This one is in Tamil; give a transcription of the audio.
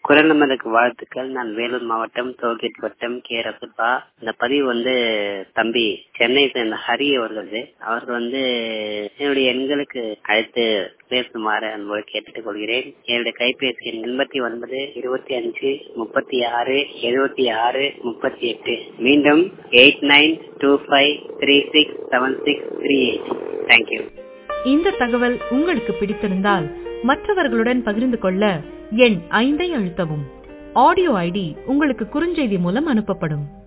குரல் நமதுக்கு வாழ்த்துக்கள் நான் வேலூர் மாவட்டம் டோல்கேட் வட்டம் கே ரசுல்பா இந்த பதிவு வந்து தம்பி சென்னை சேர்ந்த ஹரி அவர்களது அவர்கள் வந்து என்னுடைய எண்களுக்கு அழைத்து பேசுமாறு அன்போடு கேட்டுக் கொள்கிறேன் என்னுடைய கைபேசி எண் எண்பத்தி ஒன்பது இருபத்தி அஞ்சு முப்பத்தி ஆறு எழுபத்தி ஆறு முப்பத்தி எட்டு மீண்டும் eight nine two five three six seven six three eight thank you இந்த தகவல் உங்களுக்கு பிடித்திருந்தால் மற்றவர்களுடன் பகிர்ந்து கொள்ள எண் ஐந்தை அழுத்தவும் ஆடியோ ஐடி உங்களுக்கு குறுஞ்செய்தி மூலம் அனுப்பப்படும்